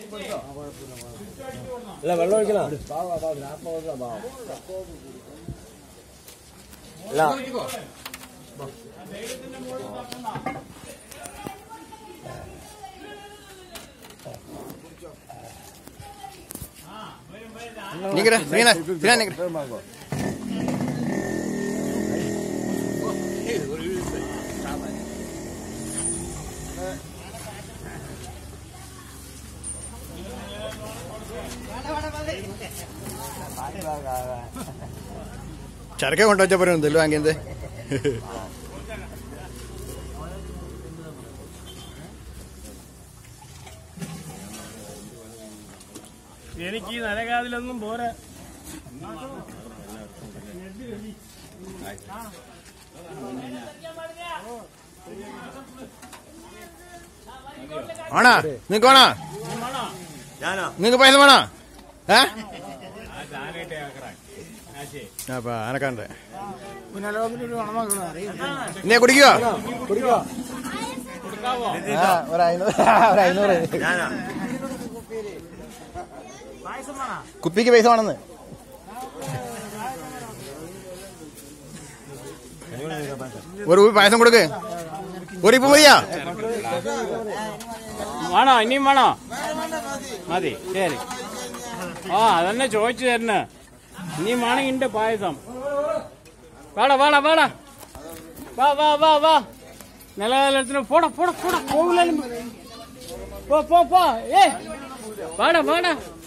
അല്ല വെള്ളം ഒഴിക്കണോ അല്ല നിക്കടെ ശ്രീന ശ്രീന നിക്കടെ ചരക്കെ കൊണ്ടുവച്ച പോലും എന്തല്ലോ വാങ്ങിയത് എനിക്ക് ഈ നരകാതിലൊന്നും പോരാ ആണോ നിങ്ങക്ക് വേണോ നിങ്ങക്ക് പൈസ വേണോ ഏ അപ്പൊ അനക്കാണ്ട് നീ കുടിക്കോ കുടിക്കോ ഒരു അഞ്ഞൂറ് ഒരു അഞ്ഞൂറ് കുപ്പിക്ക് പൈസ വേണമെന്ന് ഒരു കുപ്പി പായസം കൊടുക്ക് ഒരു ഇപ്പൊ മതിയാ വേണോ ഇനിയും വേണോ മതി ശരി ആ അതന്നെ ചോദിച്ചു തരുന്ന ഇനിയും വേണമെങ്കിൽ ഇന്റെ പായസം വാടാ വാടാ വാടാ വാ വാ വാ വാ നിലനിലത്തിന് പോടാ പോടാ പോടാ പോകില്ലാലും പോ പോ പോ ഏ വാടാ വാടാ